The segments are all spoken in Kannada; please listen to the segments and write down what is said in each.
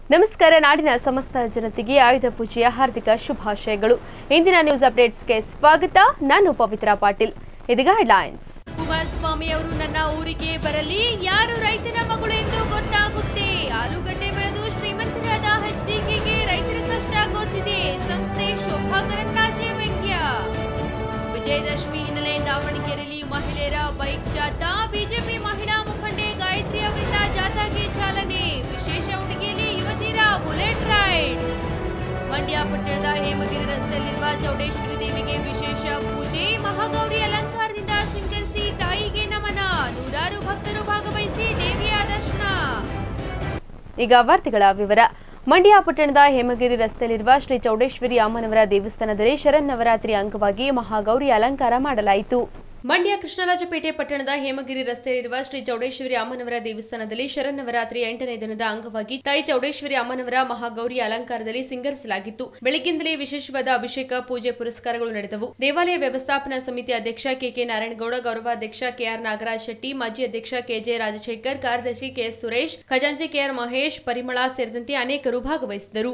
ನಮಸ್ಕಾರ ನಾಡಿನ ಸಮಸ್ತ ಜನತೆಗೆ ಆಯುಧ ಪೂಜೆಯ ಹಾರ್ದಿಕ ಶುಭಾಶಯಗಳು ಇಂದಿನ ನ್ಯೂಸ್ ಅಪ್ಡೇಟ್ಸ್ಗೆ ಸ್ವಾಗತ ನಾನು ಪವಿತ್ರ ಪಾಟೀಲ್ ಇದೀಗ ಹೆಡ್ಲೈನ್ಸ್ ಕುಮಾರಸ್ವಾಮಿ ಅವರು ನನ್ನ ಊರಿಗೆ ಬರಲಿ ಯಾರು ರೈತನ ಮಗಳು ಎಂದು ಗೊತ್ತಾಗುತ್ತೆ ಆಲೂಗಡ್ಡೆ ಬೆಳೆದು ಶ್ರೀಮಂತರಾದ ಎಚ್ಡಿಕೆಗೆ ರೈತರ ಕಷ್ಟ ಗೊತ್ತಿದೆ ಸಂಸ್ಥೆ ಶೋಭಾ ಕರಂದ್ಲಾಜೆ ವ್ಯಂಗ್ಯ ವಿಜಯದಶಮಿ ಹಿನ್ನೆಲೆ ದಾವಣಗೆರೆಯಲ್ಲಿ ಮಹಿಳೆಯರ ಬೈಕ್ ಜಾಥಾ ಬಿಜೆಪಿ ಮಹಿಳಾ ಮುಖಂಡೆ ಗಾಯತ್ರಿ ಅವರಿಂದ ಜಾಥಾಗೆ ಚಾಲನೆ ವಿಶೇಷ ಉಡುಗೆಯಲ್ಲಿ ಯುವತಿಯರ ಬುಲೆಟ್ ರೈಡ್ ಮಂಡ್ಯ ಪಟ್ಟಣದ ಹೇಮಗಿರಿ ರಸ್ತೆಯಲ್ಲಿರುವ ಚೌಡೇಶ್ವರಿ ದೇವಿಗೆ ವಿಶೇಷ ಪೂಜೆ ಮಹಾಗೌರಿ ಅಲಂಕಾರದಿಂದ ಸಿಂಗರಿಸಿ ತಾಯಿಗೆ ನಮನ ನೂರಾರು ಭಕ್ತರು ಭಾಗವಹಿಸಿ ದೇವಿಯ ದರ್ಶನ ಈಗ ವಾರ್ತೆಗಳ ವಿವರ ಮಂಡ್ಯ ಪಟ್ಟಣದ ಹೇಮಗಿರಿ ರಸ್ತೆಯಲ್ಲಿರುವ ಶ್ರೀ ಚೌಡೇಶ್ವರಿ ಅಮ್ಮನವರ ದೇವಸ್ಥಾನದಲ್ಲಿ ಶರನ್ನವರಾತ್ರಿ ಅಂಗವಾಗಿ ಮಹಾಗೌರಿ ಅಲಂಕಾರ ಮಾಡಲಾಯಿತು ಮಂಡ್ಯ ಕೃಷ್ಣರಾಜಪೇಟೆ ಪಟ್ಟಣದ ಹೇಮಗಿರಿ ರಸ್ತೆಯಲ್ಲಿರುವ ಶ್ರೀ ಚೌಡೇಶ್ವರಿ ಅಮ್ಮನವರ ದೇವಸ್ಥಾನದಲ್ಲಿ ಶರನ್ನವರಾತ್ರಿ ಎಂಟನೇ ದಿನದ ಅಂಗವಾಗಿ ತಾಯಿ ಚೌಡೇಶ್ವರಿ ಅಮ್ಮನವರ ಮಹಾಗೌರಿ ಅಲಂಕಾರದಲ್ಲಿ ಸಿಂಗರಿಸಲಾಗಿತ್ತು ಬೆಳಗ್ಗಿಂದಲೇ ವಿಶೇಷವಾದ ಅಭಿಷೇಕ ಪೂಜೆ ಪುರಸ್ಕಾರಗಳು ನಡೆದವು ದೇವಾಲಯ ವ್ಯವಸ್ಥಾಪನಾ ಸಮಿತಿ ಅಧ್ಯಕ್ಷ ಕೆಕೆ ನಾರಾಯಣಗೌಡ ಗೌರವಾಧ್ಯಕ್ಷ ಕೆಆರ್ ನಾಗರಾಜ್ ಶೆಟ್ಟಿ ಮಾಜಿ ಅಧ್ಯಕ್ಷ ಕೆಜೆ ರಾಜಶೇಖರ್ ಕಾರ್ಯದರ್ಶಿ ಕೆಎಸ್ ಸುರೇಶ್ ಖಜಾಂಚಿ ಕೆಆರ್ ಮಹೇಶ್ ಪರಿಮಳ ಸೇರಿದಂತೆ ಅನೇಕರು ಭಾಗವಹಿಸಿದರು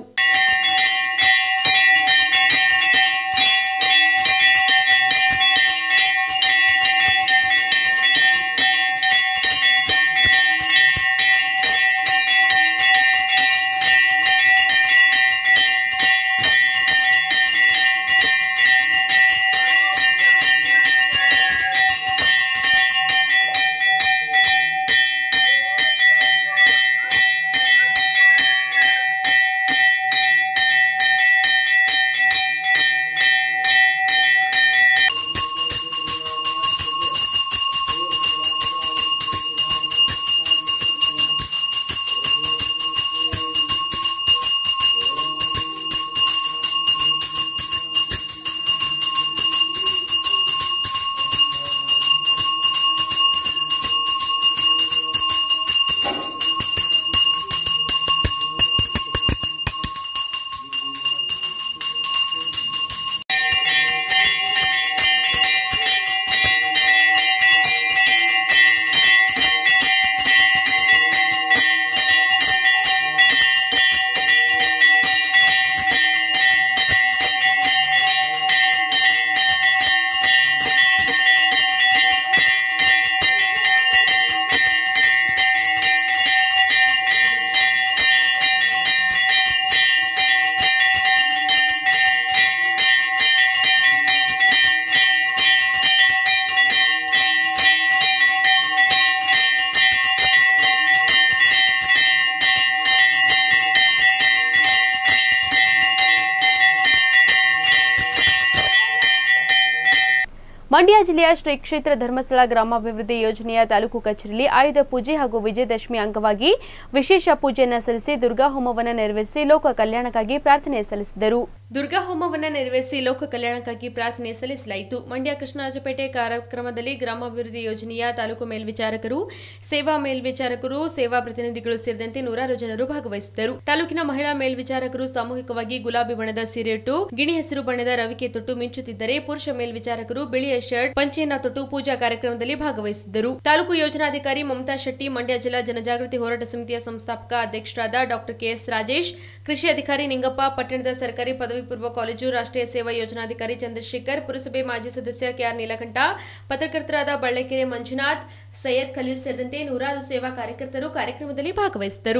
ಮಂಡ್ಯ ಜಿಲ್ಲೆಯ ಶ್ರೀ ಕ್ಷೇತ್ರ ಧರ್ಮಸ್ಥಳ ಗ್ರಾಮಾಭಿವೃದ್ಧಿ ಯೋಜನೆಯ ತಾಲೂಕು ಕಚೇರಿಯಲ್ಲಿ ಆಯುಧ ಪೂಜೆ ಹಾಗೂ ವಿಜಯದಶಮಿ ಅಂಗವಾಗಿ ವಿಶೇಷ ಪೂಜೆಯನ್ನು ಸಲ್ಲಿಸಿ ದುರ್ಗಾ ಹೋಮವನ್ನು ನೆರವೇರಿಸಿ ಲೋಕ ಕಲ್ಯಾಣಕ್ಕಾಗಿ ಪ್ರಾರ್ಥನೆ ಸಲ್ಲಿಸಿದರು ದುರ್ಗಾ ಹೋಮವನ್ನು ನೆರವೇರಿಸಿ ಲೋಕ ಕಲ್ಯಾಣಕ್ಕಾಗಿ ಪ್ರಾರ್ಥನೆ ಸಲ್ಲಿಸಲಾಯಿತು ಮಂಡ್ಯ ಕೃಷ್ಣರಾಜಪೇಟೆ ಕಾರ್ಯಕ್ರಮದಲ್ಲಿ ಗ್ರಾಮಾಭಿವೃದ್ಧಿ ಯೋಜನೆಯ ತಾಲೂಕು ಮೇಲ್ವಿಚಾರಕರು ಸೇವಾ ಮೇಲ್ವಿಚಾರಕರು ಸೇವಾ ಪ್ರತಿನಿಧಿಗಳು ಸೇರಿದಂತೆ ನೂರಾರು ಜನರು ಭಾಗವಹಿಸಿದ್ದರು ತಾಲೂಕಿನ ಮಹಿಳಾ ಮೇಲ್ವಿಚಾರಕರು ಸಾಮೂಹಿಕವಾಗಿ ಗುಲಾಬಿ ಬಣ್ಣದ ಸೀರೆಯಿಟ್ಟು ಗಿಣಿ ಹಸಿರು ಬಣ್ಣದ ರವಿಕೆ ತೊಟ್ಟು ಮಿಂಚುತ್ತಿದ್ದರೆ ಪುರುಷ ಮೇಲ್ವಿಚಾರಕರು ಬಿಳಿಯ ಶರ್ಟ್ ಪಂಚೆಯನ್ನ ತೊಟ್ಟು ಪೂಜಾ ಕಾರ್ಯಕ್ರಮದಲ್ಲಿ ಭಾಗವಹಿಸಿದ್ದರು ತಾಲೂಕು ಯೋಜನಾಧಿಕಾರಿ ಮಮತಾ ಶೆಟ್ಟಿ ಮಂಡ್ಯ ಜಿಲ್ಲಾ ಜನಜಾಗೃತಿ ಹೋರಾಟ ಸಮಿತಿಯ ಸಂಸ್ಥಾಪಕ ಅಧ್ಯಕ್ಷರಾದ ಡಾಕ್ಟರ್ ಕೆಎಸ್ ರಾಜೇಶ್ ಕೃಷಿ ಅಧಿಕಾರಿ ನಿಂಗಪ್ಪ ಪಟ್ಟಣದ ಸರ್ಕಾರಿ ಪದವಿ ಪೂರ್ವ ಕಾಲೇಜು ರಾಷ್ಟ್ರೀಯ ಸೇವಾ ಯೋಜನಾಧಿಕಾರಿ ಚಂದ್ರಶೇಖರ್ ಪುರಸಭೆ ಮಾಜಿ ಸದಸ್ಯ ಕೆಆರ್ ನೀಲಕಂಠ ಪತ್ರಕರ್ತರಾದ ಬಳ್ಳೆಕೆರೆ ಮಂಜುನಾಥ್ ಸೈಯದ್ ಖಲೀಲ್ ಸೇರಿದಂತೆ ನೂರಾರು ಸೇವಾ ಕಾರ್ಯಕರ್ತರು ಕಾರ್ಯಕ್ರಮದಲ್ಲಿ ಭಾಗವಹಿಸಿದರು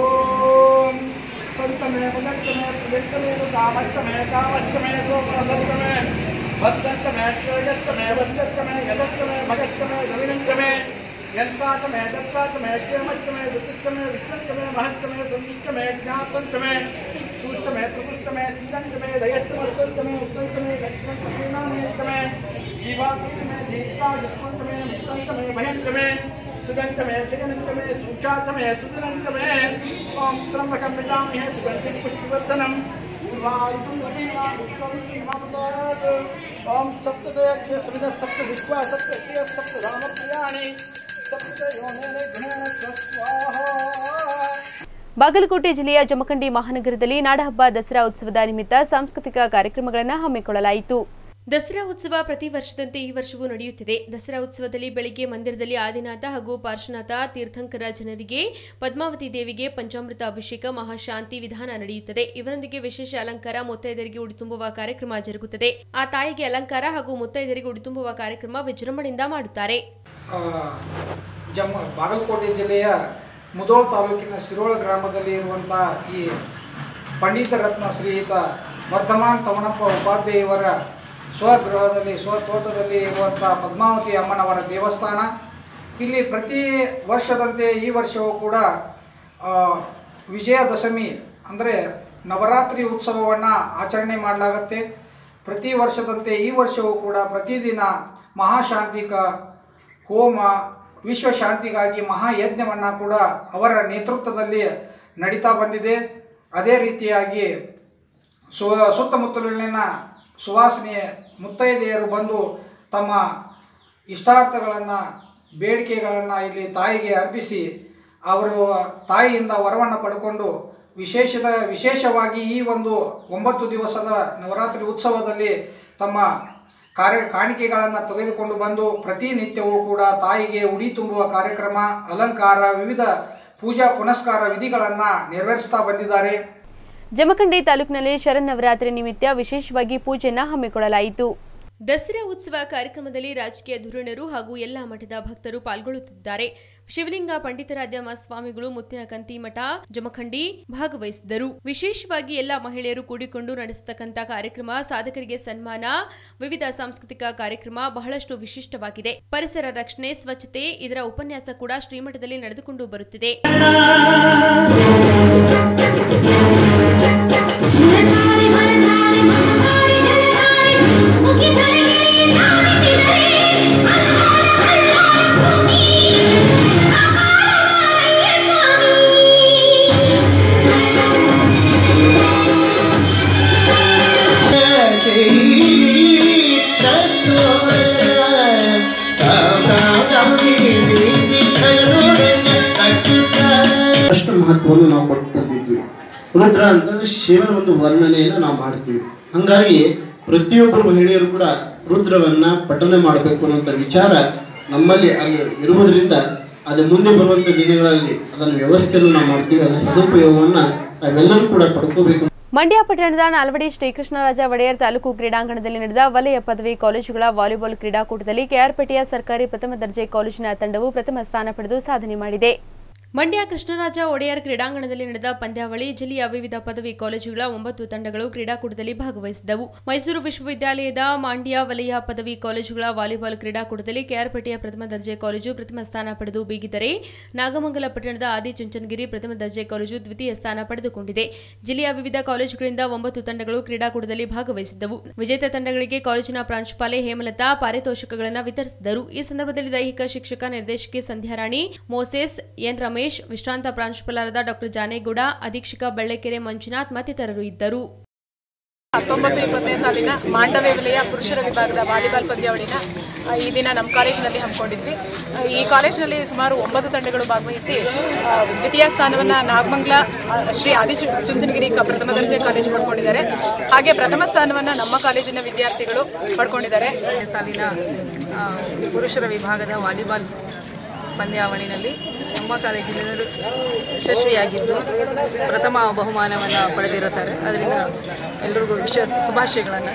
ಓಂ ಸಂತಮೇ ಪದರ್ತಮೇ ಪ್ರದರ್ತಮೇ ಕಾಮಸ್ತಮೇ ಕಾಮಸ್ತಮೇ ಗೋಪ್ರದರ್ತಮೇ ಭದ್ರರ್ತಮೇ ಶ್ರೇಯಸ್ತಮೇ ವದ್ರರ್ತಮೇ ಯದರ್ತಮೇ ಭಗಸ್ತಮೇ ಗವಿನಂತಮೇ ಯಂತಾತಮೇ ದತ್ತಾತಮೇ ಕ್ಷೇಮಸ್ತಮೇ ವಿಕೃತಮೇ ವಿಶ್ವಸ್ತಮೇ ಮಹತ್ತಮೇ ಸಂಯುಕ್ತಮೇ ಜ್ಞಾಪಂತಮೇ ಸೂಸ್ತಮೇ ಪ್ರಕೃತಮೇ ಶ್ರೀರಂತಮೇ ದಯಸ್ತಮಸ್ತಮೇ ಉತ್ತಂತಮೇ ದಕ್ಷಿಣತಮೇ ನಾನೇತಮೇ ಜೀವಾತಮೇ ಜೀವಿತಾ ದುಃಖಂತಮೇ ಮುಕ್ತಂತಮೇ ಭಯಂತಮೇ सुगंधमे जगनंतमे सूचातमे सुदिनंतमे ओम त्र्यंबकं मितामहे सुगंधिं पुष्पवर्धनम् उर्वारुकं वरीमारुकं श्रीमन्दात् ओम सप्तदयस्य सुविद सप्त विश्वा सप्त श्रिय सप्त रामप्रियाणि सप्त योनेन गुणेन स्वाहा ಬಾಗಲಕೋಟೆ ಜಿಲ್ಲೆಯ ಜಮಖಂಡಿ ಮಹಾನಗರದಲ್ಲಿ ನಾಡಹಬ್ಬ ದಸರಾ ಉತ್ಸವದ ನಿಮಿತ್ತ ಸಾಂಸ್ಕೃತಿಕ ಕಾರ್ಯಕ್ರಮಗಳನ್ನು ಹಮ್ಮಿಕೊಳ್ಳಲಾಯಿತು ದಸರಾ ಉತ್ಸವ ಪ್ರತಿ ವರ್ಷದಂತೆ ಈ ವರ್ಷವೂ ನಡೆಯುತ್ತಿದೆ ದಸರಾ ಉತ್ಸವದಲ್ಲಿ ಬೆಳಿಗ್ಗೆ ಮಂದಿರದಲ್ಲಿ ಆದಿನಾಥ ಹಾಗೂ ಪಾರ್ಶ್ವನಾಥ ತೀರ್ಥಂಕರ ಜನರಿಗೆ ಪದ್ಮಾವತಿ ದೇವಿಗೆ ಪಂಚಾಮೃತ ಅಭಿಷೇಕ ಮಹಾಶಾಂತಿ ವಿಧಾನ ನಡೆಯುತ್ತದೆ ಇವರೊಂದಿಗೆ ವಿಶೇಷ ಅಲಂಕಾರ ಮುತ್ತೈದರಿಗೆ ಉಡಿತುಂಬುವ ಕಾರ್ಯಕ್ರಮ ಜರುಗುತ್ತದೆ ಆ ತಾಯಿಗೆ ಅಲಂಕಾರ ಹಾಗೂ ಮುತ್ತೈದರಿಗೆ ಉಡಿತುಂಬುವ ಕಾರ್ಯಕ್ರಮ ವಿಜೃಂಭಣೆಯಿಂದ ಮಾಡುತ್ತಾರೆ ಆ, ಜಮ್ಮ ಬಾಗಲಕೋಟೆ ಜಿಲ್ಲೆಯ ಮುದೋಳ್ ತಾಲೂಕಿನ ಶಿರೋಳ ಗ್ರಾಮದಲ್ಲಿ ಇರುವಂಥ ಈ ಪಂಡಿತ ರತ್ನ ಶ್ರೀಯುತ ವರ್ಧಮಾನ್ ತಮಣಪ್ಪ ಉಪಾಧ್ಯಾಯವರ ಸ್ವಗೃಹದಲ್ಲಿ ಸ್ವತೋಟದಲ್ಲಿ ಇರುವಂಥ ಪದ್ಮಾವತಿ ಅಮ್ಮನವರ ದೇವಸ್ಥಾನ ಇಲ್ಲಿ ಪ್ರತಿ ವರ್ಷದಂತೆ ಈ ವರ್ಷವೂ ಕೂಡ ಆ, ವಿಜಯದಶಮಿ ಅಂದರೆ ನವರಾತ್ರಿ ಉತ್ಸವವನ್ನು ಆಚರಣೆ ಮಾಡಲಾಗತ್ತೆ ಪ್ರತಿ ವರ್ಷದಂತೆ ಈ ವರ್ಷವೂ ಕೂಡ ಪ್ರತಿದಿನ ಮಹಾಶಾಂತಿಕ ಹೋಮ ವಿಶ್ವಶಾಂತಿಗಾಗಿ ಮಹಾಯಜ್ಞವನ್ನು ಕೂಡ ಅವರ ನೇತೃತ್ವದಲ್ಲಿ ನಡೀತಾ ಬಂದಿದೆ ಅದೇ ರೀತಿಯಾಗಿ ಸು ಸುತ್ತಮುತ್ತಲಿನ ಸುವಾಸನೆ ಮುತ್ತೈದೆಯರು ಬಂದು ತಮ್ಮ ಇಷ್ಟಾರ್ಥಗಳನ್ನು ಬೇಡಿಕೆಗಳನ್ನು ಇಲ್ಲಿ ತಾಯಿಗೆ ಅರ್ಪಿಸಿ ಅವರು ತಾಯಿಯಿಂದ ವರವನ್ನು ಪಡ್ಕೊಂಡು ವಿಶೇಷದ ವಿಶೇಷವಾಗಿ ಈ ಒಂದು ಒಂಬತ್ತು ದಿವಸದ ನವರಾತ್ರಿ ಉತ್ಸವದಲ್ಲಿ ತಮ್ಮ ಕಾರ್ಯ ಕಾಣಿಕೆಗಳನ್ನು ತೆಗೆದುಕೊಂಡು ಬಂದು ಪ್ರತಿನಿತ್ಯವೂ ಕೂಡ ತಾಯಿಗೆ ಉಡಿ ತುಂಬುವ ಕಾರ್ಯಕ್ರಮ ಅಲಂಕಾರ ವಿವಿಧ ಪೂಜಾ ಪುನಸ್ಕಾರ ವಿಧಿಗಳನ್ನು ನೆರವೇರಿಸ್ತಾ ಬಂದಿದ್ದಾರೆ ಜಮಖಂಡಿ ತಾಲೂಕಿನಲ್ಲಿ ಶರನ್ನವರಾತ್ರಿ ನಿಮಿತ್ತ ವಿಶೇಷವಾಗಿ ಪೂಜೆಯನ್ನ ಹಮ್ಮಿಕೊಳ್ಳಲಾಯಿತು ದಸರಾ ಉತ್ಸವ ಕಾರ್ಯಕ್ರಮದಲ್ಲಿ ರಾಜಕೀಯ ಧುರೀಣರು ಹಾಗೂ ಎಲ್ಲಾ ಮಠದ ಭಕ್ತರು ಪಾಲ್ಗೊಳ್ಳುತ್ತಿದ್ದಾರೆ ಶಿವಲಿಂಗ ಪಂಡಿತಾರಾಧ್ಯ ಸ್ವಾಮಿಗಳು ಮುತ್ತಿನ ಕಂತಿ ಮಠ ಜಮಖಂಡಿ ಭಾಗವಹಿಸಿದ್ದರು ವಿಶೇಷವಾಗಿ ಎಲ್ಲಾ ಮಹಿಳೆಯರು ಕೂಡಿಕೊಂಡು ನಡೆಸತಕ್ಕಂತ ಕಾರ್ಯಕ್ರಮ ಸಾಧಕರಿಗೆ ಸನ್ಮಾನ ವಿವಿಧ ಸಾಂಸ್ಕೃತಿಕ ಕಾರ್ಯಕ್ರಮ ಬಹಳಷ್ಟು ವಿಶಿಷ್ಟವಾಗಿದೆ ಪರಿಸರ ರಕ್ಷಣೆ ಸ್ವಚ್ಛತೆ ಇದರ ಉಪನ್ಯಾಸ ಕೂಡ ಶ್ರೀಮಠದಲ್ಲಿ ನಡೆದುಕೊಂಡು ಬರುತ್ತಿದೆ ಅಷ್ಟು ಮಹತ್ವವನ್ನು ನಾವು ಕೊಟ್ಟು ಬಂದಿದ್ವಿ ರುದ್ರ ಅಂತಂದ್ರೆ ಶಿವನ ಒಂದು ವರ್ಣನೆಯನ್ನು ನಾವು ಮಾಡ್ತೀವಿ ಹಂಗಾಗಿ ಪ್ರತಿಯೊಬ್ಬರು ಮಹಿಳೆಯರು ಕೂಡ ರುದ್ರವನ್ನ ಪಠನೆ ಮಾಡಬೇಕು ಅನ್ನೋಂಥ ವಿಚಾರ ನಮ್ಮಲ್ಲಿ ಅಲ್ಲಿ ಇರುವುದರಿಂದ ಅದು ಮುಂದೆ ಬರುವಂಥ ದಿನಗಳಲ್ಲಿ ಅದನ್ನು ವ್ಯವಸ್ಥೆಯನ್ನು ನಾವು ಮಾಡ್ತೀವಿ ಅದರ ಸದುಪಯೋಗವನ್ನ ನಾವೆಲ್ಲರೂ ಕೂಡ ಪಡ್ಕೋಬೇಕು ಮಂಡ್ಯ ಪಟ್ಟಣದ ನಾಲ್ವಡಿ ಶ್ರೀಕೃಷ್ಣರಾಜ ಒಡೆಯರ್ ತಾಲೂಕು ಕ್ರೀಡಾಂಗಣದಲ್ಲಿ ನಡೆದ ವಲಯ ಪದವಿ ಕಾಲೇಜುಗಳ ವಾಲಿಬಾಲ್ ಕ್ರೀಡಾಕೂಟದಲ್ಲಿ ಕೆಆರ್ಪೇಟೆಯ ಸರ್ಕಾರಿ ಪ್ರಥಮ ದರ್ಜೆ ಕಾಲೇಜಿನ ತಂಡವು ಪ್ರಥಮ ಸ್ಥಾನ ಪಡೆದು ಸಾಧನೆ ಮಾಡಿದೆ ಮಂಡ್ಯ ಕೃಷ್ಣರಾಜ ಒಡೆಯರ್ ಕ್ರೀಡಾಂಗಣದಲ್ಲಿ ನಡೆದ ಪಂದ್ಯಾವಳಿ ಜಿಲ್ಲೆಯ ವಿವಿಧ ಪದವಿ ಕಾಲೇಜುಗಳ ಒಂಬತ್ತು ತಂಡಗಳು ಕ್ರೀಡಾಕೂಟದಲ್ಲಿ ಭಾಗವಹಿಸಿದವು ಮೈಸೂರು ವಿಶ್ವವಿದ್ಯಾಲಯದ ಮಾಂಡ್ಯ ವಲಯ ಪದವಿ ಕಾಲೇಜುಗಳ ವಾಲಿಬಾಲ್ ಕ್ರೀಡಾಕೂಟದಲ್ಲಿ ಕೆಆರ್ಪೇಟೆಯ ಪ್ರಥಮ ದರ್ಜೆ ಕಾಲೇಜು ಪ್ರಥಮ ಸ್ಥಾನ ಪಡೆದು ಬೀಗಿದರೆ ನಾಗಮಂಗಲ ಪಟ್ಟಣದ ಆದಿಚುಂಚನಗಿರಿ ಪ್ರಥಮ ದರ್ಜೆ ಕಾಲೇಜು ದ್ವಿತೀಯ ಸ್ಥಾನ ಪಡೆದುಕೊಂಡಿದೆ ಜಿಲ್ಲೆಯ ವಿವಿಧ ಕಾಲೇಜುಗಳಿಂದ ಒಂಬತ್ತು ತಂಡಗಳು ಕ್ರೀಡಾಕೂಟದಲ್ಲಿ ಭಾಗವಹಿಸಿದ್ದವು ವಿಜೇತ ತಂಡಗಳಿಗೆ ಕಾಲೇಜಿನ ಪ್ರಾಂಶುಪಾಲೆ ಹೇಮಲತಾ ಪಾರಿತೋಷಕಗಳನ್ನು ವಿತರಿಸಿದರು ಈ ಸಂದರ್ಭದಲ್ಲಿ ದೈಹಿಕ ಶಿಕ್ಷಕ ನಿರ್ದೇಶಕಿ ಸಂಧ್ಯಾರಾಣಿ ಮೋಸೆಸ್ ಎನ್ ರಮೇಶ್ ವಿಶ್ರಾಂತ ಪ್ರಾಂಶುಪಾಲರಾದ ಡಾಕ್ಟರ್ ಜಾನೇಗೌಡ ಅಧೀಕ್ಷಕ ಬಳ್ಳೆಕೆರೆ ಮಂಜುನಾಥ್ ಮತ್ತಿತರರು ಇದ್ದರು ಹತ್ತೊಂಬತ್ತು ಇಪ್ಪತ್ತನೇ ಸಾಲಿನ ಮಾಂಡವ್ಯ ವಲಯ ಪುರುಷರ ವಿಭಾಗದ ವಾಲಿಬಾಲ್ ಪಂದ್ಯಾವಳಿನ ಆ, ಈ ದಿನ ನಮ್ಮ ಕಾಲೇಜಿನಲ್ಲಿ ಹಮ್ಮಿಕೊಂಡಿದ್ವಿ ಆ, ಈ ಕಾಲೇಜಿನಲ್ಲಿ ಸುಮಾರು ಒಂಬತ್ತು ತಂಡಗಳು ಭಾಗವಹಿಸಿ ಆ, ದ್ವಿತೀಯ ಸ್ಥಾನವನ್ನು ನಾಗಮಂಗಲ ಆ, ಶ್ರೀ ಆದಿ ಚು- ಚುಂಚನಗಿರಿ ಕ- ಪ್ರಥಮ ದರ್ಜೆ ಕಾಲೇಜು ಪಡ್ಕೊಂಡಿದ್ದಾರೆ ಹಾಗೆ ಪ್ರಥಮ ಸ್ಥಾನವನ್ನು ನಮ್ಮ ಕಾಲೇಜಿನ ವಿದ್ಯಾರ್ಥಿಗಳು ಪಡ್ಕೊಂಡಿದ್ದಾರೆ ಎರಡನೇ ಸಾಲಿನ ಆ, ಪುರುಷರ ವಿಭಾಗದ ವಾಲಿಬಾಲ್ ಪಂದ್ಯಾವಳಿನಲ್ಲಿ ನಮ್ಮ ಕಾಲೇಜಿನಲ್ಲಿ ಯಶಸ್ವಿಯಾಗಿದ್ದು ಪ್ರಥಮ ಬಹುಮಾನವನ್ನು ಪಡೆದಿರುತ್ತಾರೆ ಅದರಿಂದ ಎಲ್ರಿಗೂ ವಿಶೇಷ ಶುಭಾಶಯಗಳನ್ನು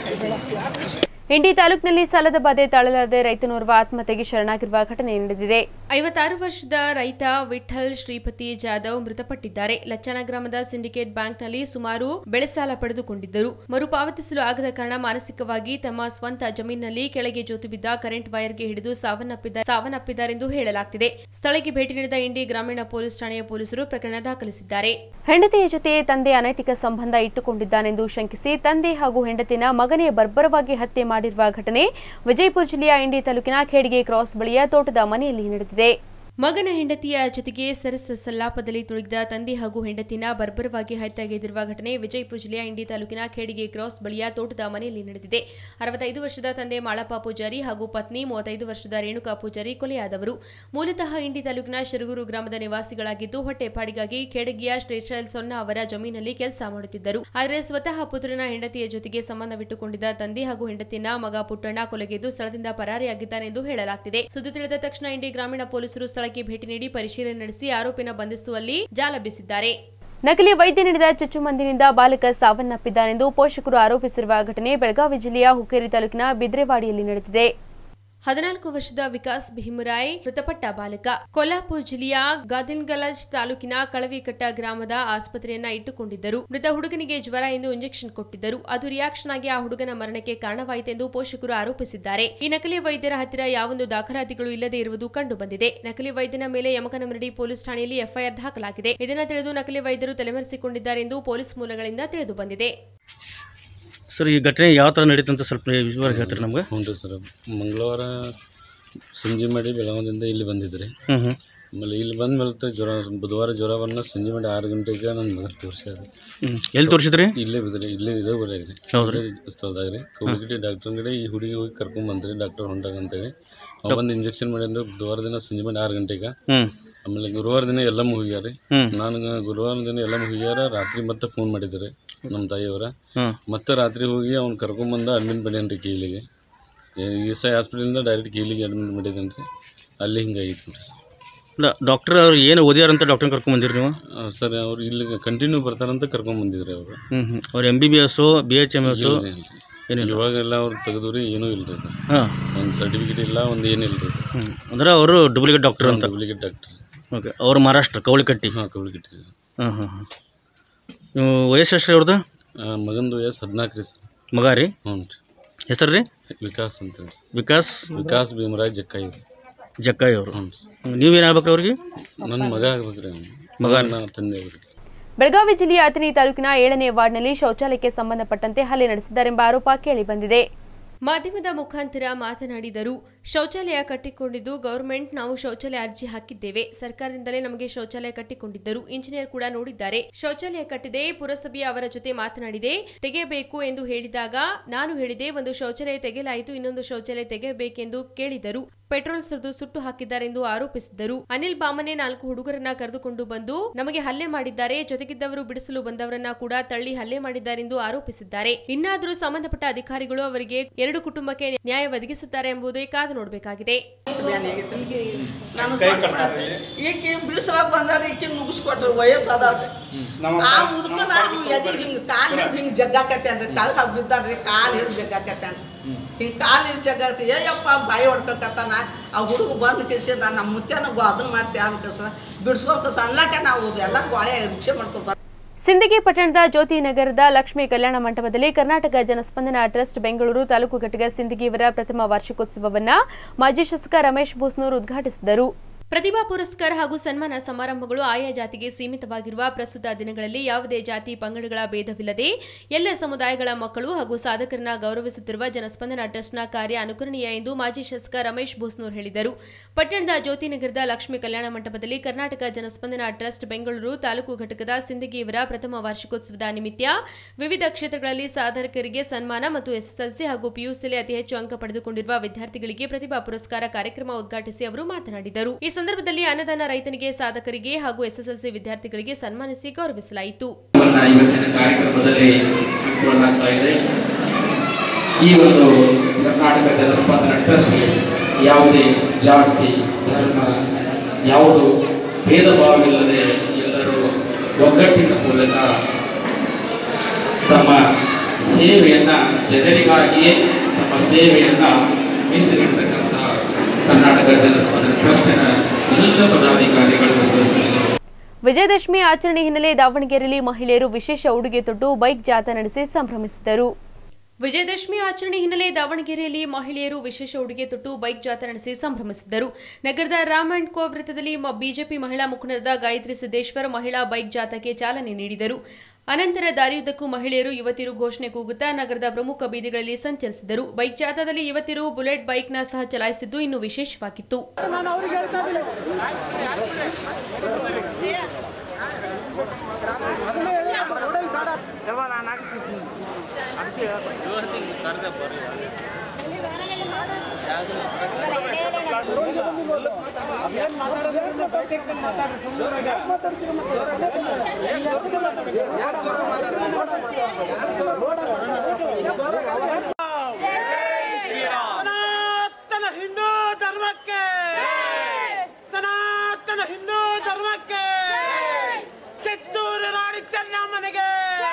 ಇಂಡಿ ತಾಲೂಕಿನಲ್ಲಿ ಸಾಲದ ಬಾಧೆ ತಾಳಲಾರದೆ ರೈತನೋರ್ವ ಆತ್ಮಹತ್ಯೆಗೆ ಶರಣಾಗಿರುವ ಘಟನೆ ನಡೆದಿದೆ ಐವತ್ತಾರು ವರ್ಷದ ರೈತ ವಿಠಲ್ ಶ್ರೀಪತಿ ಜಾಧವ್ ಮೃತಪಟ್ಟಿದ್ದಾರೆ ಲಚ್ಚಣ ಗ್ರಾಮದ ಸಿಂಡಿಕೇಟ್ ಬ್ಯಾಂಕ್ನಲ್ಲಿ ಸುಮಾರು ಬೆಳೆ ಸಾಲ ಪಡೆದುಕೊಂಡಿದ್ದರು ಮರುಪಾವತಿಸಲು ಆಗದ ಕಾರಣ ಮಾನಸಿಕವಾಗಿ ತಮ್ಮ ಸ್ವಂತ ಜಮೀನಿನಲ್ಲಿ ಕೆಳಗೆ ಜೋತು ಬಿದ್ದ ಕರೆಂಟ್ ವೈರ್ಗೆ ಹಿಡಿದು ಸಾವನ್ನಪ್ಪಿದ ಸಾವನ್ನಪ್ಪಿದ್ದಾರೆಂದು ಹೇಳಲಾಗ್ತಿದೆ ಸ್ಥಳಕ್ಕೆ ಭೇಟಿ ನೀಡಿದ ಇಂಡಿ ಗ್ರಾಮೀಣ ಪೊಲೀಸ್ ಠಾಣೆಯ ಪೊಲೀಸರು ಪ್ರಕರಣ ದಾಖಲಿಸಿದ್ದಾರೆ ಹೆಂಡತಿಯ ಜೊತೆ ತಂದೆ ಅನೈತಿಕ ಸಂಬಂಧ ಇಟ್ಟುಕೊಂಡಿದ್ದಾನೆಂದು ಶಂಕಿಸಿ ತಂದೆ ಹಾಗೂ ಹೆಂಡತಿನ ಮಗನೇ ಬರ್ಬರವಾಗಿ ಹತ್ಯೆ ಮಾಡಿರುವ ಘಟನೆ ವಿಜಯಪುರ ಜಿಲ್ಲೆಯ ಇಂಡಿ ತಾಲೂಕಿನ ಖೇಡಿಗೆ ಕ್ರಾಸ್ ಬಳಿಯ ತೋಟದ ಮನೆಯಲ್ಲಿ ನಡೆದಿದೆ ಮಗನ ಹೆಂಡತಿಯ ಜೊತೆಗೆ ಸರಸ ಸಲ್ಲಾಪದಲ್ಲಿ ತುಳಿದ ತಂದೆ ಹಾಗೂ ಹೆಂಡತಿನ ಬರ್ಬರವಾಗಿ ಹತ್ಯೆಗೈದಿರುವ ಘಟನೆ ವಿಜಯಪುರ ಜಿಲ್ಲೆಯ ಇಂಡಿ ತಾಲೂಕಿನ ಖೇಡಿಗೆ ಕ್ರಾಸ್ ಬಳಿಯ ತೋಟದ ಮನೆಯಲ್ಲಿ ನಡೆದಿದೆ ಅರವತ್ತೈದು ವರ್ಷದ ತಂದೆ ಮಾಳಪ್ಪ ಪೂಜಾರಿ ಹಾಗೂ ಪತ್ನಿ ಮೂವತ್ತೈದು ವರ್ಷದ ರೇಣುಕಾ ಪೂಜಾರಿ ಕೊಲೆಯಾದವರು ಮೂಲತಃ ಇಂಡಿ ತಾಲೂಕಿನ ಶಿರಗೂರು ಗ್ರಾಮದ ನಿವಾಸಿಗಳಾಗಿದ್ದು ಹೊಟ್ಟೆಪಾಡಿಗಾಗಿ ಖೇಡಗಿಯ ಶ್ರೀಶೈಲ್ ಸೊನ್ನ ಅವರ ಜಮೀನಲ್ಲಿ ಕೆಲಸ ಮಾಡುತ್ತಿದ್ದರು ಆದರೆ ಸ್ವತಃ ಪುತ್ರನ ಹೆಂಡತಿಯ ಜೊತೆಗೆ ಸಂಬಂಧವಿಟ್ಟುಕೊಂಡಿದ್ದ ತಂದೆ ಹಾಗೂ ಹೆಂಡತಿಯನ್ನ ಮಗ ಪುಟ್ಟಣ್ಣ ಕೊಲೆಗೆದ್ದು ಸ್ಥಳದಿಂದ ಪರಾರಿಯಾಗಿದ್ದಾನೆಂದು ಹೇಳಲಾಗ್ತಿದೆ ಸುದ್ದಿ ತಿಳಿದ ತಕ್ಷಣ ಇಂಡಿ ಗ್ರಾಮೀಣ ಪೊಲೀಸರು ಸ್ಥಳಕ್ಕೆ ಭೇಟಿ ನೀಡಿ ಪರಿಶೀಲನೆ ನಡೆಸಿ ಆರೋಪಿನ ಬಂಧಿಸುವಲ್ಲಿ ಜಾಲ ಬೀಸಿದ್ದಾರೆ ನಕಲಿ ವೈದ್ಯ ನೀಡಿದ ಚುಚ್ಚುಮಂದಿನಿಂದ ಬಾಲಕ ಸಾವನ್ನಪ್ಪಿದ್ದಾನೆಂದು ಪೋಷಕರು ಆರೋಪಿಸಿರುವ ಘಟನೆ ಬೆಳಗಾವಿ ಜಿಲ್ಲೆಯ ಹುಕ್ಕೇರಿ ತಾಲೂಕಿನ ಬಿದ್ರೆವಾಡಿಯಲ್ಲಿ ನಡೆದಿದೆ ಹದಿನಾಲ್ಕು ವರ್ಷದ ವಿಕಾಸ್ ಭೀಮರಾಯ್ ಮೃತಪಟ್ಟ ಬಾಲಕ ಕೊಲ್ಹಾಪುರ ಜಿಲ್ಲೆಯ ಗಾದಿನ್ಗಲಜ್ ತಾಲೂಕಿನ ಕಳವಿಕಟ್ಟ ಗ್ರಾಮದ ಆಸ್ಪತ್ರೆಯನ್ನ ಇಟ್ಟುಕೊಂಡಿದ್ದರು ಮೃತ ಹುಡುಗನಿಗೆ ಜ್ವರ ಎಂದು ಇಂಜೆಕ್ಷನ್ ಕೊಟ್ಟಿದ್ದರು ಅದು ರಿಯಾಕ್ಷನ್ ಆಗಿ ಆ ಹುಡುಗನ ಮರಣಕ್ಕೆ ಕಾರಣವಾಯಿತೆಂದು ಪೋಷಕರು ಆರೋಪಿಸಿದ್ದಾರೆ ಈ ನಕಲಿ ವೈದ್ಯರ ಹತ್ತಿರ ಯಾವೊಂದು ದಾಖಲಾತಿಗಳು ಇಲ್ಲದೆ ಇರುವುದು ಕಂಡು ಬಂದಿದೆ ನಕಲಿ ವೈದ್ಯನ ಮೇಲೆ ಯಮಕನಮರಡಿ ಪೊಲೀಸ್ ಠಾಣೆಯಲ್ಲಿ ಎಫ್ಐಆರ್ ದಾಖಲಾಗಿದೆ ಇದನ್ನು ತಿಳಿದು ನಕಲಿ ವೈದ್ಯರು ತಲೆಮರೆಸಿಕೊಂಡಿದ್ದಾರೆ ಎಂದು ಪೊಲೀಸ್ ಮೂಲಗಳಿಂದ ತಿಳಿದು ಬಂದಿದೆ ಸರ್ ಈ ಘಟನೆ ಯಾವ ಥರ ನಡೀತು ಅಂತ ಸ್ವಲ್ಪ ವಿವರ ಹೇಳ್ತೀರಿ ನಮ್ಗೆ ಹ್ಞೂ ರೀ ಸರ್ ಮಂಗಳವಾರ ಸಂಜೆ ಮಾಡಿ ಬೆಳಗಾವಿಯಿಂದ ಇಲ್ಲಿ ಬಂದಿದ್ದೆ ಹ್ಞೂ ಹ್ಞೂ ಆಮೇಲೆ ಇಲ್ಲಿ ಬಂದ ಮೇಲೆ ಜ್ವರ ಬುಧವಾರ ಜ್ವರ ಬಂದ ಸಂಜೆ ಮಾಡಿ ಆರು ಗಂಟೆಗೆ ನನ್ನ ಮಗ ತೋರಿಸ್ಯಾರ ಹ್ಞೂ ಎಲ್ಲಿ ತೋರಿಸಿದ್ರಿ ಇಲ್ಲೇ ಬಿದ್ರಿ ಇಲ್ಲೇ ಇದೇ ಊರಾಗ ರೀ ಹೌದ್ರಿ? ಇದೇ ಸ್ಥಳದಾಗ ರೀ ಕೌಲಿಗಿಟ್ಟಿ ಡಾಕ್ಟರ್ ಕಡೆ ಈ ಹುಡುಗಿ ಹೋಗಿ ಕರ್ಕೊಂಡ್ ಬಂದ್ರಿ ಡಾಕ್ಟರ್ ಹೊಂಟಾಗ ಅಂತೇಳಿ ಅವ ಬಂದು ಇಂಜೆಕ್ಷನ್ ಮಾಡಿದ್ರೆ ಬುಧವಾರ ದಿನ ಸಂಜೆ ಮಾಡಿ ಆರು ಗಂಟೆಗೆ ಹ್ಞೂ ಆಮೇಲೆ ಗುರುವಾರ ದಿನ ಎಲ್ಲ ಹೋಗ್ಯಾರ ರೀ ಹ್ಞೂ ನಾನು ಗುರುವಾರ ದಿನ ಎಲ್ಲ ಹೋಗ್ಯಾರ ರಾತ್ರಿ ಮತ್ತೆ ಫೋನ್ ಮಾಡಿದ್ದಾರೆ ನಮ್ಮ ತಾಯಿಯವರ ಹ್ಞೂ ಮತ್ತೆ ರಾತ್ರಿ ಹೋಗಿ ಅವ್ನು ಕರ್ಕೊಂಬಂದ ಅಡ್ಮಿಟ್ ಮಾಡ್ಯಾನ ರೀ ಕೀಲಿಗೆ ಈ ಸೈ ಹಾಸ್ಪಿಟಲಿಂದ ಡೈರೆಕ್ಟ್ ಕೀಲಿಗೆ ಅಡ್ಮಿಟ್ ಮಾಡಿದ್ದೇನೆ ರೀ ಅಲ್ಲಿ ಹಿಂಗಾಗಿತ್ತು ನೋಡ್ರಿ ಸರ್ ಇಲ್ಲ ಡಾಕ್ಟರ್ ಅವ್ರು ಏನು ಓದ್ಯಾರಂತ ಡಾಕ್ಟರ್ ಕರ್ಕೊಂಬಂದಿರಿ ನೀವು ಆ, ಸರ್ ಅವ್ರು ಇಲ್ಲಿ ಕಂಟಿನ್ಯೂ ಬರ್ತಾರಂತ ಕರ್ಕೊಂಬಂದಿದ್ರಿ ಅವರು ಹ್ಞೂ ಹ್ಞೂ ಅವ್ರು M B B S B H M S ಏನಿಲ್ಲ ಇವಾಗೆಲ್ಲ ಅವ್ರು ತೆಗೆದು ರೀ ಏನೂ ಇಲ್ಲ ರೀ ಸರ್ ಹಾಂ ಒಂದು ಸರ್ಟಿಫಿಕೇಟ್ ಇಲ್ಲ ಒಂದು ಏನಿಲ್ಲ ರೀ ಸರ್ ಹ್ಞೂ ಅಂದ್ರೆ ಅವರು ಡೂಪ್ಲಿಕೇಟ್ ಡಾಕ್ಟರ್ ಅಂತ ಡೂಪ್ಲಿಕೇಟ್ ಡಾಕ್ಟರ್ ಓಕೆ ಅವರು ಮಹಾರಾಷ್ಟ್ರ ಕವಳಿಕಟ್ಟಿ ಹಾಂ ಕೌಳಿಗಿಟ್ಟಿ ಸರ್ ಹಾಂ ಹಾಂ ಹಾಂ ನೀವು ವಯಸ್ಸು ಎಷ್ಟು ಅವ್ರದ್ದು ಮಗಂದು ವಯಸ್ಸು ಹದಿನಾಲ್ಕು ರೀ ಸರ್ ಮಗ ರೀ ಹ್ಞೂ ರೀ ಹೆಸರು ರೀ ವಿಕಾಸ್ ಅಂತೇಳಿ ವಿಕಾಸ್ ವಿಕಾಸ್ ಭೀಮರಾಜ್ ಜಕ್ಕಾಯಿ ರೀ ಜಕ್ಕಾಯಿ ಅವರು ಹ್ಞೂ ನೀವೇನಾಗ್ಬೇಕು ಅವ್ರಿಗೆ ನನ್ನ ಮಗ ಆಗ್ಬೇಕು ರೀ ಮಗ? ನನ್ನ ತಂದೆ ಅವ್ರಿಗೆ ಬೆಳಗಾವಿ ಜಿಲ್ಲೆಯ ಅಥಣಿ ತಾಲೂಕಿನ ಏಳನೇ ವಾರ್ಡ್ನಲ್ಲಿ ಶೌಚಾಲಯಕ್ಕೆ ಸಂಬಂಧಪಟ್ಟಂತೆ ಹಲ್ಲೆ ನಡೆಸಿದ್ದಾರೆಂಬ ಆರೋಪ ಕೇಳಿಬಂದಿದೆ ಮಾಧ್ಯಮದ ಮುಖಾಂತರ ಮಾತನಾಡಿದರು ಶೌಚಾಲಯ ಕಟ್ಟಿಕೊಂಡಿದ್ದು ಗವರ್ಮೆಂಟ್ ನಾವು ಶೌಚಾಲಯ ಅರ್ಜಿ ಹಾಕಿದ್ದೇವೆ ಸರ್ಕಾರದಿಂದಲೇ ನಮಗೆ ಶೌಚಾಲಯ ಕಟ್ಟಿಕೊಂಡಿದ್ದರು ಇಂಜಿನಿಯರ್ ಕೂಡ ನೋಡಿದ್ದಾರೆ ಶೌಚಾಲಯ ಕಟ್ಟಿದೆ ಪುರಸಭೆಯ ಅವರ ಜೊತೆ ಮಾತನಾಡಿದೆ ತೆಗೆಯಬೇಕು ಎಂದು ಹೇಳಿದಾಗ ನಾನು ಹೇಳಿದೆ ಒಂದು ಶೌಚಾಲಯ ತೆಗೆಯಲಾಯಿತು ಇನ್ನೊಂದು ಶೌಚಾಲಯ ತೆಗೆಯಬೇಕೆಂದು ಕೇಳಿದರು ಪೆಟ್ರೋಲ್ ಸುರಿದು ಸುಟ್ಟು ಹಾಕಿದ್ದಾರೆಂದು ಆರೋಪಿಸಿದ್ದರು ಅನಿಲ್ ಬಾಮನೆ ನಾಲ್ಕು ಹುಡುಗರನ್ನ ಕರೆದುಕೊಂಡು ಬಂದು ನಮಗೆ ಹಲ್ಲೆ ಮಾಡಿದ್ದಾರೆ ಜೊತೆಗಿದ್ದವರು ಬಿಡಿಸಲು ಬಂದವರನ್ನ ಕೂಡ ತಳ್ಳಿ ಹಲ್ಲೆ ಮಾಡಿದ್ದಾರೆಂದು ಆರೋಪಿಸಿದ್ದಾರೆ ಇನ್ನಾದರೂ ಸಂಬಂಧಪಟ್ಟ ಅಧಿಕಾರಿಗಳು ಅವರಿಗೆ ಎರಡು ಕುಟುಂಬಕ್ಕೆ ನ್ಯಾಯ ಒದಗಿಸುತ್ತಾರೆ ಎಂಬುದೇ ಕಾದು ನೋಡಬೇಕಾಗಿದೆ ನಾನು ಈಕೆ ಬಿಡಿಸಲಾಗ ಬಂದಾರ ಈಕೆ ಮುಗಿಸ್ಕೊಟ್ರು ವಯಸ್ಸಾದ ಆ ಮುದುಕ ನಾನು ಎದಿ ಹಿಂಗೆ ಕಾಲು ಹಿಡಿದು ಹಿಂಗೆ ಜಗ್ಗಾಕತ್ತೇನ್ರಿ ತಳಗ ಬಿದ್ದಾಡ್ರಿ ಕಾಲು ಹಿಡಿದು ಜಗ್ಗಾಕತ್ತೇನ್ ಹಿಂಗೆ ಕಾಲು ಹಿಡಿದು ಜಗ್ಗಾಕತಿ ಏಯಪ್ಪ ಬಾಯಿ ಹೊಡ್ಕೊಕತ್ತಾನ ಆ ಹುಡುಗ ಬಂದು ಕೇಸಿ ನಾನು ನಮ್ಮ ಮುತ್ಯಾನ ಅದನ್ನ ಮಾಡ್ತೇವೆ ಅನ್ಕಸ ಬಿಡಿಸ್ಕೊಳ್ಕ ಸಣ್ಣಕ್ಕೆ ನಾವು ಎಲ್ಲ ಗೋಳೆ ರಿಕ್ಷೆ ಮಾಡ್ಕೊಂಡು ಸಿಂದಗಿ ಪಟ್ಟಣದ ಜ್ಯೋತಿ ನಗರದ ಲಕ್ಷ್ಮೀ ಕಲ್ಯಾಣ ಮಂಟಪದಲ್ಲಿ ಕರ್ನಾಟಕ ಜನಸ್ಪಂದನ ಟ್ರಸ್ಟ್ ಬೆಂಗಳೂರು ತಾಲೂಕು ಘಟಕ ಸಿಂದಗಿಯವರ ಪ್ರಥಮ ವಾರ್ಷಿಕೋತ್ಸವವನ್ನು ಮಾಜಿ ಶಾಸಕ ರಮೇಶ್ ಬೂಸ್ನೂರ್ ಉದ್ಘಾಟಿಸಿದರು ಪ್ರತಿಭಾ ಪುರಸ್ಕಾರ ಹಾಗೂ ಸನ್ಮಾನ ಸಮಾರಂಭಗಳು ಆಯಾ ಜಾತಿಗೆ ಸೀಮಿತವಾಗಿರುವ ಪ್ರಸ್ತುತ ದಿನಗಳಲ್ಲಿ ಯಾವುದೇ ಜಾತಿ ಪಂಗಡಗಳ ಭೇದವಿಲ್ಲದೆ ಎಲ್ಲ ಸಮುದಾಯಗಳ ಮಕ್ಕಳು ಹಾಗೂ ಸಾಧಕರನ್ನ ಗೌರವಿಸುತ್ತಿರುವ ಜನಸ್ಪಂದನ ಟ್ರಸ್ಟ್ನ ಕಾರ್ಯ ಅನುಕರಣೀಯ ಎಂದು ಮಾಜಿ ಶಾಸಕ ರಮೇಶ್ ಬೂಸ್ನೂರ್ ಹೇಳಿದರು ಪಟ್ಟಣದ ಜ್ಯೋತಿನಗರದ ಲಕ್ಷ್ಮೀ ಕಲ್ಯಾಣ ಮಂಟಪದಲ್ಲಿ ಕರ್ನಾಟಕ ಜನಸ್ಪಂದನ ಟ್ರಸ್ಟ್ ಬೆಂಗಳೂರು ತಾಲೂಕು ಘಟಕದ ಸಿಂದಗಿಯವರ ಪ್ರಥಮ ವಾರ್ಷಿಕೋತ್ಸವದ ನಿಮಿತ್ತ ವಿವಿಧ ಕ್ಷೇತ್ರಗಳಲ್ಲಿ ಸಾಧಕರಿಗೆ ಸನ್ಮಾನ ಮತ್ತು ಎಸ್ಎಸ್ಎಲ್ಸಿ ಹಾಗೂ ಪಿಯುಸಿಯಲ್ಲಿ ಅತಿ ಹೆಚ್ಚು ಅಂಕ ಪಡೆದುಕೊಂಡಿರುವ ವಿದ್ಯಾರ್ಥಿಗಳಿಗೆ ಪ್ರತಿಭಾ ಪುರಸ್ಕಾರ ಕಾರ್ಯಕ್ರಮ ಉದ್ಘಾಟಿಸಿ ಅವರು ಮಾತನಾಡಿದರು ಈ ಸಂದರ್ಭದಲ್ಲಿ ಅನ್ನದಾನ ರೈತನಿಗೆ ಸಾಧಕರಿಗೆ ಹಾಗೂ ಎಸ್ಎಸ್ಎಲ್ಸಿ ವಿದ್ಯಾರ್ಥಿಗಳಿಗೆ ಸನ್ಮಾನಿಸಿ ಗೌರವಿಸಲಾಯಿತು ನಮ್ಮನ್ನ ಇವತ್ತಿನ ಕಾರ್ಯಕ್ರಮದಲ್ಲಿ ಹಮ್ಮಿಕೊಳ್ಳಲಾಗ್ತಾ ಇದೆ ಈ ಒಂದು ಕರ್ನಾಟಕ ಜನಸ್ಪಂದನ ಟ್ರಸ್ಟ್ ಯಾವುದೇ ಜಾತಿ ಧರ್ಮ ಯಾವುದು ಭೇದ ಭಾವವಿಲ್ಲದೆ ಎಲ್ಲರೂ ಒಗ್ಗಟ್ಟಿನ ಮೂಲಕ ತಮ್ಮ ಸೇವೆಯನ್ನು ಜನರಿಗಾಗಿಯೇ ತಮ್ಮ ಸೇವೆಯನ್ನು ಮೀಸಲಿಡ್ತಕ್ಕಂಥ ಕರ್ನಾಟಕ ಜನಸ್ಪಂದನ ಟ್ರಸ್ಟಿನ ಎಲ್ಲ ಪದಾಧಿಕಾರಿಗಳು ಸದಸ್ಯರು ವಿಜಯದಶಮಿ ಆಚರಣೆ ಹಿನ್ನೆಲೆ ದಾವಣಗೆರೆಯಲ್ಲಿ ಮಹಿಳೆಯರು ವಿಶೇಷ ಉಡುಗೆ ತೊಟ್ಟು ಬೈಕ್ ಜಾಥಾ ನಡೆಸಿ ಸಂಭ್ರಮಿಸಿದರು ವಿಜಯದಶಮಿ ಆಚರಣೆ ಹಿನ್ನೆಲೆ ದಾವಣಗೆರೆಯಲ್ಲಿ ಮಹಿಳೆಯರು ವಿಶೇಷ ಉಡುಗೆ ತೊಟ್ಟು ಬೈಕ್ ಜಾಥಾ ನಡೆಸಿ ಸಂಭ್ರಮಿಸಿದರು ನಗರದ ರಾಮ್ ಅಂಡ್ ಕೋ ವೃತ್ತದಲ್ಲಿ ಮ- ಬಿಜೆಪಿ ಮಹಿಳಾ ಮುಖಂಡರಾದ ಗಾಯತ್ರಿ ಸಿದ್ದೇಶ್ವರ್ ಮಹಿಳಾ ಬೈಕ್ ಜಾಥಾಕ್ಕೆ ಚಾಲನೆ ನೀಡಿದರು ಅನಂತರ ದಾರಿಯುದ್ದಕ್ಕೂ ಮಹಿಳೆಯರು ಯುವತಿಯರು ಘೋಷಣೆ ಕೂಗುತ್ತಾ ನಗರದ ಪ್ರಮುಖ ಬೀದಿಗಳಲ್ಲಿ ಸಂಚರಿಸಿದರು ಬೈಕ್ ಜಾಥಾದಲ್ಲಿ ಯುವತಿಯರು ಬುಲೆಟ್ ಬೈಕ್ನ ಸಹ ಚಲಾಯಿಸಿದ್ದು ಇನ್ನು ವಿಶೇಷವಾಗಿತ್ತು ಸನಾತನ ಹಿಂದೂ ಧರ್ಮಕ್ಕೆ ಸನಾತನ ಹಿಂದೂ ಧರ್ಮಕ್ಕೆ ಕಿತ್ತೂರು ರಾಣಿ ಚೆನ್ನಮ್ಮನಿಗೆ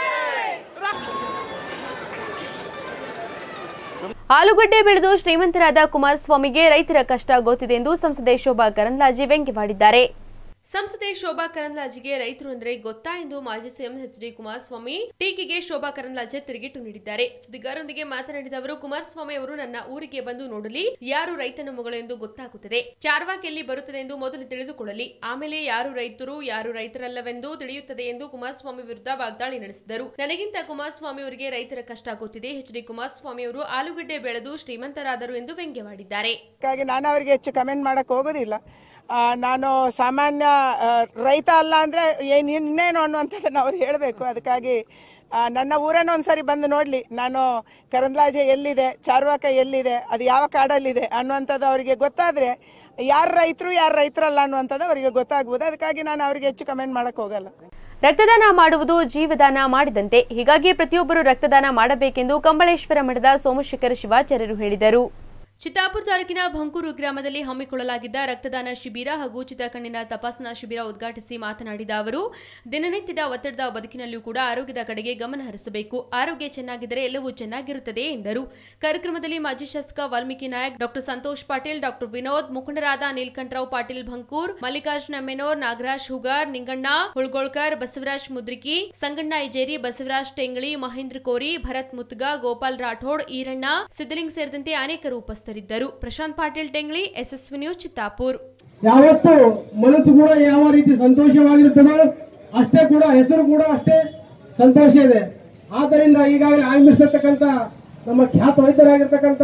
ಆಲೂಗಡ್ಡೆ ಬೆಳೆದು ಶ್ರೀಮಂತರಾದ ಕುಮಾರಸ್ವಾಮಿಗೆ ರೈತರ ಕಷ್ಟ ಗೊತ್ತಿದೆ ಎಂದು ಸಂಸದೆ ಶೋಭಾ ಕರಂದ್ಲಾಜೆ ವ್ಯಂಗ್ಯವಾಡಿದ್ದಾರೆ ಸಂಸದೆ ಶೋಭಾ ಕರಂದ್ಲಾಜೆಗೆ ರೈತರು ಅಂದ್ರೆ ಗೊತ್ತಾ ಎಂದು ಮಾಜಿ ಸಿಎಂ ಎಚ್ ಡಿ ಕುಮಾರಸ್ವಾಮಿ ಟೀಕೆಗೆ ಶೋಭಾ ಕರಂದ್ಲಾಜೆ ತಿರುಗೇಟು ನೀಡಿದ್ದಾರೆ ಸುದ್ದಿಗಾರರೊಂದಿಗೆ ಮಾತನಾಡಿದ ಅವರು ಕುಮಾರಸ್ವಾಮಿ ಅವರು ನನ್ನ ಊರಿಗೆ ಬಂದು ನೋಡಲಿ ಯಾರು ರೈತನ ಮಗಳು ಎಂದು ಗೊತ್ತಾಗುತ್ತದೆ ಚಾರ್ವಾಕ್ ಎಲ್ಲಿ ಬರುತ್ತದೆ ಎಂದು ಮೊದಲು ತಿಳಿದುಕೊಳ್ಳಲಿ ಆಮೇಲೆ ಯಾರು ರೈತರು ಯಾರು ರೈತರಲ್ಲವೆಂದು ತಿಳಿಯುತ್ತದೆ ಎಂದು ಕುಮಾರಸ್ವಾಮಿ ವಿರುದ್ಧ ವಾಗ್ದಾಳಿ ನಡೆಸಿದರು ನನಗಿಂತ ಕುಮಾರಸ್ವಾಮಿ ಅವರಿಗೆ ರೈತರ ಕಷ್ಟ ಗೊತ್ತಿದೆ ಎಚ್ ಡಿ ಕುಮಾರಸ್ವಾಮಿ ಅವರು ಆಲೂಗಡ್ಡೆ ಬೆಳೆದು ಶ್ರೀಮಂತರಾದರು ಎಂದು ವ್ಯಂಗ್ಯವಾಡಿದ್ದಾರೆ ಹಾಗಾಗಿ ನಾನು ಅವರಿಗೆ ಹೆಚ್ಚು ಕಮೆಂಟ್ ಮಾಡಕ್ ಹೋಗೋದಿಲ್ಲ ಆ, ನಾನು ಸಾಮಾನ್ಯ ಆ, ರೈತ ಅಲ್ಲ ಅಂದ್ರೆ ಏನ್ ಇನ್ನೇನು ಅನ್ನುವಂಥದ್ದನ್ನು ಅವ್ರು ಹೇಳಬೇಕು ಅದಕ್ಕಾಗಿ ಆ, ನನ್ನ ಊರನ್ನು ಒಂದ್ಸರಿ ಬಂದು ನೋಡ್ಲಿ ನಾನು ಕರಂದ್ಲಾಜೆ ಎಲ್ಲಿದೆ ಚಾರ್ವಾಕ ಎಲ್ಲಿದೆ ಅದು ಯಾವ ಕಾಡಲ್ಲಿದೆ ಅನ್ನುವಂಥದ್ದು ಅವರಿಗೆ ಗೊತ್ತಾದ್ರೆ ಯಾರು ರೈತರು ಯಾರು ರೈತರಲ್ಲ ಅನ್ನುವಂಥದ್ದು ಅವರಿಗೆ ಗೊತ್ತಾಗ್ಬೋದು ಅದಕ್ಕಾಗಿ ನಾನು ಅವರಿಗೆ ಹೆಚ್ಚು ಕಮೆಂಟ್ ಮಾಡಕ್ ಹೋಗಲ್ಲ ರಕ್ತದಾನ ಮಾಡುವುದು ಜೀವದಾನ ಮಾಡಿದಂತೆ ಹೀಗಾಗಿ ಪ್ರತಿಯೊಬ್ಬರು ರಕ್ತದಾನ ಮಾಡಬೇಕೆಂದು ಕಂಬಳೇಶ್ವರ ಮಠದ ಸೋಮಶೇಖರ ಶಿವಾಚಾರ್ಯರು ಹೇಳಿದರು ಚಿತ್ತಾಪುರ ತಾಲೂಕಿನ ಭಂಕೂರು ಗ್ರಾಮದಲ್ಲಿ ಹಮ್ಮಿಕೊಳ್ಳಲಾಗಿದ್ದ ರಕ್ತದಾನ ಶಿಬಿರ ಹಾಗೂ ಉಚಿತ ಕಣ್ಣಿನ ತಪಾಸಣಾ ಶಿಬಿರ ಉದ್ಘಾಟಿಸಿ ಮಾತನಾಡಿದ ಅವರು ದಿನನಿತ್ಯದ ಒತ್ತಡದ ಬದುಕಿನಲ್ಲೂ ಕೂಡ ಆರೋಗ್ಯದ ಕಡೆಗೆ ಗಮನ ಹರಿಸಬೇಕು ಆರೋಗ್ಯ ಚೆನ್ನಾಗಿದ್ದರೆ ಎಲ್ಲವೂ ಚೆನ್ನಾಗಿರುತ್ತದೆ ಎಂದರು ಕಾರ್ಯಕ್ರಮದಲ್ಲಿ ಮಾಜಿ ಶಾಸಕ ವಾಲ್ಮೀಕಿ ನಾಯಕ್ ಡಾಕ್ಟರ್ ಸಂತೋಷ್ ಪಾಟೀಲ್ ಡಾಕ್ಟರ್ ವಿನೋದ್ ಮುಖಂಡರಾದ ನೀಲ್ಕಂಠರಾವ್ ಪಾಟೀಲ್ ಭಂಕೂರ್ ಮಲ್ಲಿಕಾರ್ಜುನ ಮೆನೋರ್ ನಾಗರಾಜ್ ಹುಗಾರ್ ನಿಂಗಣ್ಣ ಹುಳ್ಗೋಳ್ಕರ್ ಬಸವರಾಜ್ ಮುದ್ರಿಕಿ ಸಂಗಣ್ಣ ಇಜೇರಿ ಬಸವರಾಜ್ ಟೆಂಗಳಿ ಮಹೇಂದ್ರ ಕೋರಿ ಭರತ್ ಮುತ್ಗ ಗೋಪಾಲ್ ರಾಠೋಡ್ ಈರಣ್ಣ ಸಿದ್ದಲಿಂಗ್ ಸೇರಿದಂತೆ ಅನೇಕರು ಉಪಸ್ಥಿತರಿದ್ದರು ಪ್ರಶಾಂತ್ ಪಾಟೀಲ್ ಟೆಂಗ್ಳಿ ಎಸ್ಎಸ್ವಿ ನ್ಯೂಸ್ ಚಿತ್ತಾಪುರ್ ಯಾವತ್ತು ಮನಸ್ಸು ಕೂಡ ಯಾವ ರೀತಿ ಸಂತೋಷವಾಗಿರುತ್ತದೋ ಅಷ್ಟೇ ಕೂಡ ಹೆಸರು ಕೂಡ ಅಷ್ಟೇ ಸಂತೋಷ ಇದೆ ಆದ್ದರಿಂದ ಈಗಾಗಲೇ ಆಗಮಿಸಿರ್ತಕ್ಕಂಥ ನಮ್ಮ ಖ್ಯಾತ ವೈದ್ಯರಾಗಿರ್ತಕ್ಕಂಥ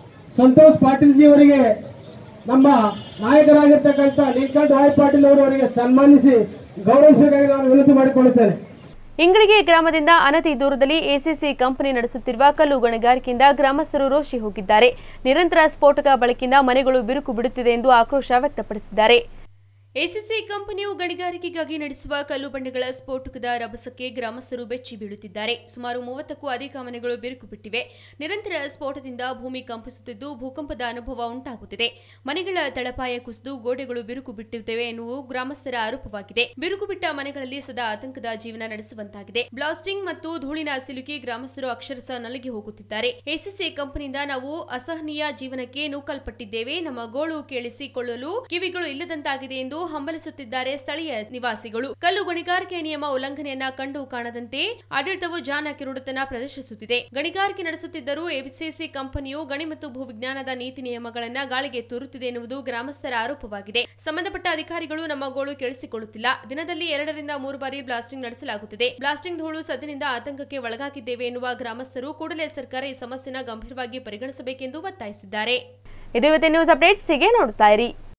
ಸಂತೋಷ್ ಪಾಟೀಲ್ ಜಿ ಅವರಿಗೆ ನಮ್ಮ ನಾಯಕರಾಗಿರ್ತಕ್ಕಂಥ ನೀಲಕಂಠ ರಾಯ್ ಪಾಟೀಲ್ ಅವರು ಅವರಿಗೆ ಸನ್ಮಾನಿಸಿ ಗೌರವಿಸಬೇಕಾಗಿ ನಾನು ವಿನಂತಿ ಮಾಡಿಕೊಳ್ಳುತ್ತೇನೆ ಇಂಗಳಿಗೆ ಗ್ರಾಮದಿಂದ ಅನತಿ ದೂರದಲ್ಲಿ ಎಸಿಸಿ ಕಂಪನಿ ನಡೆಸುತ್ತಿರುವ ಕಲ್ಲು ಗಣಿಗಾರಿಕೆಯಿಂದ ಗ್ರಾಮಸ್ಥರು ರೋಷಿ ಹೋಗಿದ್ದಾರೆ ನಿರಂತರ ಸ್ಫೋಟಕ ಬಳಕೆಯಿಂದ ಮನೆಗಳು ಬಿರುಕು ಬಿಡುತ್ತಿದೆ ಎಂದು ಆಕ್ರೋಶ ವ್ಯಕ್ತಪಡಿಸಿದ್ದಾರೆ ಎಸಿಸಿ ಕಂಪನಿಯು ಗಣಿಗಾರಿಕೆಗಾಗಿ ನಡೆಸುವ ಕಲ್ಲು ಬಂಡೆಗಳ ಸ್ಫೋಟಕದ ರಭಸಕ್ಕೆ ಗ್ರಾಮಸ್ಥರು ಬೆಚ್ಚಿ ಬೀಳುತ್ತಿದ್ದಾರೆ ಸುಮಾರು ಮೂವತ್ತಕ್ಕೂ ಅಧಿಕ ಮನೆಗಳು ಬಿರುಕು ಬಿಟ್ಟಿವೆ ನಿರಂತರ ಸ್ಫೋಟದಿಂದ ಭೂಮಿ ಕಂಪಿಸುತ್ತಿದ್ದು ಭೂಕಂಪದ ಅನುಭವ ಉಂಟಾಗುತ್ತಿದೆ ಮನೆಗಳ ತಳಪಾಯ ಕುಸಿದು ಗೋಡೆಗಳು ಬಿರುಕು ಬಿಟ್ಟಿವೆ ಎನ್ನುವ ಗ್ರಾಮಸ್ಥರ ಆರೋಪವಾಗಿದೆ ಬಿರುಕು ಬಿಟ್ಟ ಮನೆಗಳಲ್ಲಿ ಸದಾ ಆತಂಕದ ಜೀವನ ನಡೆಸುವಂತಾಗಿದೆ ಬ್ಲಾಸ್ಟಿಂಗ್ ಮತ್ತು ಧೂಳಿನ ಸಿಲುಕಿ ಗ್ರಾಮಸ್ಥರು ಅಕ್ಷರಶಃ ನಲಗಿ ಹೋಗುತ್ತಿದ್ದಾರೆ ಎಸಿಸಿ ಕಂಪನಿಯಿಂದ ನಾವು ಅಸಹನೀಯ ಜೀವನಕ್ಕೆ ನೂಕಲ್ಪಟ್ಟಿದ್ದೇವೆ ನಮ್ಮ ಗೋಳು ಕೇಳಿಸಿಕೊಳ್ಳಲು ಕಿವಿಗಳು ಇಲ್ಲದಂತಾಗಿದೆ ಎಂದು ಹಂಬಲಿಸುತ್ತಿದ್ದಾರೆ ಸ್ಥಳೀಯ ನಿವಾಸಿಗಳು ಕಲ್ಲು ಗಣಿಗಾರಿಕೆ ನಿಯಮ ಉಲ್ಲಂಘನೆಯನ್ನ ಕಂಡು ಕಾಣದಂತೆ ಆಡಳಿತವು ಜಾನ ಕಿರುಡುತನ ಪ್ರದರ್ಶಿಸುತ್ತಿದೆ ಗಣಿಗಾರಿಕೆ ನಡೆಸುತ್ತಿದ್ದರೂ ಎಬಿಸಿಸಿ ಕಂಪನಿಯು ಗಣಿ ಮತ್ತು ಭೂವಿಜ್ಞಾನದ ನೀತಿ ನಿಯಮಗಳನ್ನ ಗಾಳಿಗೆ ತೂರುತ್ತಿದೆ ಎನ್ನುವುದು ಗ್ರಾಮಸ್ಥರ ಆರೋಪವಾಗಿದೆ ಸಂಬಂಧಪಟ್ಟ ಅಧಿಕಾರಿಗಳು ನಮ್ಮ ಗೋಳು ಕೇಳಿಸಿಕೊಳ್ಳುತ್ತಿಲ್ಲ ದಿನದಲ್ಲಿ ಎರಡರಿಂದ ಮೂರು ಬಾರಿ ಬ್ಲಾಸ್ಟಿಂಗ್ ನಡೆಸಲಾಗುತ್ತಿದೆ ಬ್ಲಾಸ್ಟಿಂಗ್ ಧೂಳು ಸದ್ದಿನಿಂದ ಆತಂಕಕ್ಕೆ ಒಳಗಾಗಿದ್ದೇವೆ ಎನ್ನುವ ಗ್ರಾಮಸ್ಥರು ಕೂಡಲೇ ಸರ್ಕಾರ ಈ ಸಮಸ್ಯೆನ ಗಂಭೀರವಾಗಿ ಪರಿಗಣಿಸಬೇಕೆಂದು ಒತ್ತಾಯಿಸಿದ್ದಾರೆ ಇದು ಇವತ್ತಿನ ನ್ಯೂಸ್ ಅಪ್ಡೇಟ್ಸ್ ಹೀಗೆ ನೋಡ್ತಾ ಇರಿ